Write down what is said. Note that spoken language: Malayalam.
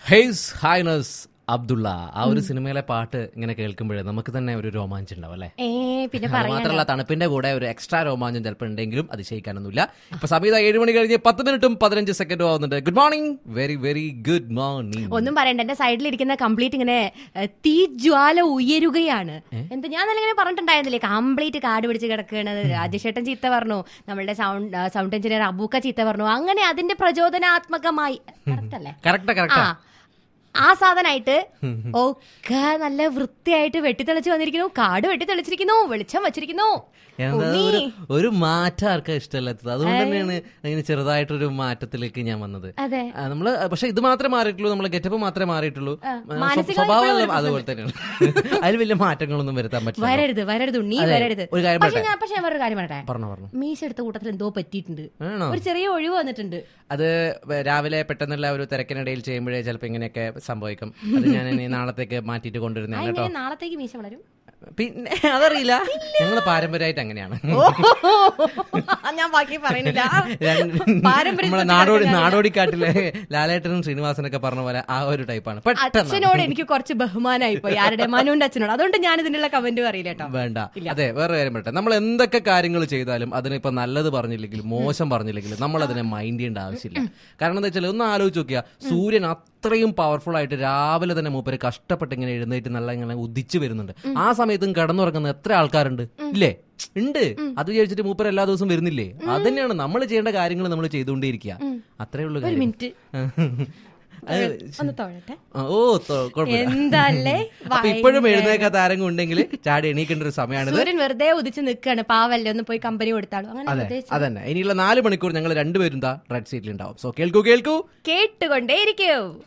ഹെയ്സ് ഹൈനസ് അബ്ദുള്ള ആ ഒരു സിനിമയിലെ പാട്ട് ഇങ്ങനെ കേൾക്കുമ്പോഴേ നമുക്ക് തന്നെ ഒരു രോമാഞ്ചം ഉണ്ടാവും അല്ലേ ഏ പിന്നെ അത് പറയാ മാത്രമല്ല തണുപ്പിന്റെ കൂടെ ഒരു എക്സ്ട്രാ രോമാഞ്ചം ചിലപ്പോൾ ഉണ്ടെങ്കിലും അതിശയിക്കാനൊന്നുമില്ല ഇപ്പൊ സമയത്ത് ഏഴ് മണി കഴിഞ്ഞ് പത്ത് മിനിറ്റും പതിനഞ്ച് സെക്കൻഡും ആവുന്നുണ്ട് good morning very very good morning ഒന്നും പറയണ്ട എന്റെ സൈഡിലിരിക്കുന്ന കംപ്ലീറ്റ് ഇങ്ങനെ ഏ, തീജ്വാല ഉയരുകയാണ് എന്താ ഞാൻ നല്ല ഇങ്ങനെ പറഞ്ഞിട്ടുണ്ടായിരുന്നില്ലേ കംപ്ലീറ്റ് കാട് പിടിച്ച് കിടക്കുകയാണ് രാജേഷേട്ടൻ ചീത്ത പറഞ്ഞു നമ്മളുടെ സൗണ്ട് സൗണ്ട് എഞ്ചിനീയർ അബൂക്ക ചീത്ത പറഞ്ഞു അങ്ങനെ അതിന്റെ പ്രചോദനാത്മകമായി കറക്റ്റ് അല്ലേ കറക്റ്റാ കറക്റ്റാ ആ ആ സാധനമായിട്ട് ഒക്കെ നല്ല വൃത്തിയായിട്ട് വെട്ടിത്തെളിച്ച് വന്നിരിക്കുന്നു കാട് വെട്ടിത്തെളിച്ചിരിക്കുന്നു വെളിച്ചം വെച്ചിരിക്കുന്നു എന്താ ഉണ്ണി. ഒരു ഒരു മാറ്റം ആർക്കാ ഇഷ്ടമല്ലാത്തത് അതുകൊണ്ട് തന്നെയാണ് ഇങ്ങനെ ചെറുതായിട്ടൊരു മാറ്റത്തിലേക്ക് ഞാൻ വന്നത് അതെ ആ, നമ്മള് പക്ഷെ ഇത് മാത്രമേ മാറിയിട്ടുള്ളൂ നമ്മളെ ഗെറ്റപ്പ് മാത്രമേ മാറിയിട്ടുള്ളൂ ആ, ആ, സ്വ- മാനസികമായി സ്വഭാവം ഇപ്പോഴും എല്ലാം അതുപോലെ തന്നെയാണ് അതിൽ വലിയ മാറ്റങ്ങളൊന്നും വരുത്താൻ പറ്റില്ല വരരുത് വരരുത് ഉണ്ണി അതെ, വരരുത് ഒരു കാര്യം പക്ഷെ പറയട്ടെ? ഞാൻ പക്ഷെ ഞാൻ വേറൊരു കാര്യം പറയട്ടെ പറഞ്ഞു പറഞ്ഞു മീശ എടുത്ത കൂട്ടത്തിൽ എന്തോ പറ്റിയിട്ടുണ്ട് ആണോ ഒരു ചെറിയ ഒഴിവ് വന്നിട്ടുണ്ട് അത് രാവിലെ പെട്ടെന്നുള്ള ഒരു തിരക്കിനിടയിൽ ചെയ്യുമ്പോഴേ ചിലപ്പോൾ ഇങ്ങനെയൊക്കെ സംഭവിക്കും അത് ഞാൻ ഇനി നാളത്തേക്ക് മാറ്റിയിട്ട് കൊണ്ടുവരുന്നതാണ് കേട്ടോ അങ്ങനെ നാളത്തേക്ക് മീശ വളരും പിന്നെ അതറിയില്ല ഞങ്ങൾ പാരമ്പര്യമായിട്ട് അങ്ങനെയാണ് ഞാൻ ബാക്കി പറയുന്നില്ല പാരമ്പര്യം നമ്മളെ നാടോടി നാടോടിക്കാട്ടിലെ ലാലേട്ടനും ശ്രീനിവാസനൊക്കെ പറഞ്ഞ പോലെ ആ ഒരു ടൈപ്പാണ് പെട്ടെന്ന് അച്ഛനോട് എനിക്ക് കുറച്ച് ബഹുമാനമായി പോയി ആരുടെ മനുവിന്റെ അച്ഛനോട് അതുകൊണ്ട് ഞാൻ ഇതിനുള്ള കമന്റ് പറയില്ല കേട്ടോ വേണ്ട അതെ വേറെ കാര്യം പറയട്ടെ നമ്മൾ എന്തൊക്കെ കാര്യങ്ങൾ ചെയ്താലും അതിനിപ്പോ നല്ലത് പറഞ്ഞില്ലെങ്കിലും മോശം പറഞ്ഞില്ലെങ്കിലും നമ്മൾ അതിനെ മൈൻഡ് ചെയ്യേണ്ട ആവശ്യമില്ല കാരണം എന്താ വെച്ചാൽ ഒന്ന് ആലോചിച്ച് നോക്കിയാ സൂര്യൻ അത്രയും പവർഫുൾ ആയിട്ട് രാവിലെ തന്നെ മൂപ്പര് കഷ്ടപ്പെട്ട് ഇങ്ങനെ എഴുന്നേറ്റ് നല്ല ഇങ്ങനെ ഉദിച്ചു വരുന്നുണ്ട് ആ സമയത്തും കിടന്നുറങ്ങുന്ന എത്ര ആൾക്കാരുണ്ട് ഇല്ലേ ഉണ്ട് അത് വിചാരിച്ചിട്ട് മൂപ്പര് എല്ലാ ദിവസവും വരുന്നില്ലേ അത് തന്നെയാണ് നമ്മൾ ചെയ്യേണ്ട കാര്യങ്ങൾ നമ്മൾ ചെയ്തുകൊണ്ടേയിരിക്കുക അത്രേ ഉള്ളൂ ഒരു കാര്യം മിനിറ്റ് അത് ഒന്ന് തൊഴട്ടെ ആ, ഓ തൊ- കുഴപ്പമില്ല എന്തല്ലേ അപ്പൊ ഇപ്പോഴും എഴുന്നേക്കാത്ത ആരെങ്കിലും ഉണ്ടെങ്കിൽ ചാടി എണീക്കേണ്ട ഒരു സമയമാണിത് സൂര്യൻ വെറുതെ ഉദിച്ച് നിൽക്കാണ് പാവല്ലേ ഒന്ന് പോയി കമ്പനി കൊടുത്താളൂ അങ്ങനെ അതെ വെറുതെ അതന്നെ ഇനിയുള്ള നാല് മണിക്കൂർ ഞങ്ങൾ രണ്ടുപേരും ദാ റെഡ് സീറ്റിൽ ഉണ്ടാവും സോ കേൾക്കൂ കേൾക്കൂ കേട്ടുകൊണ്ടേയിരിക്കൂ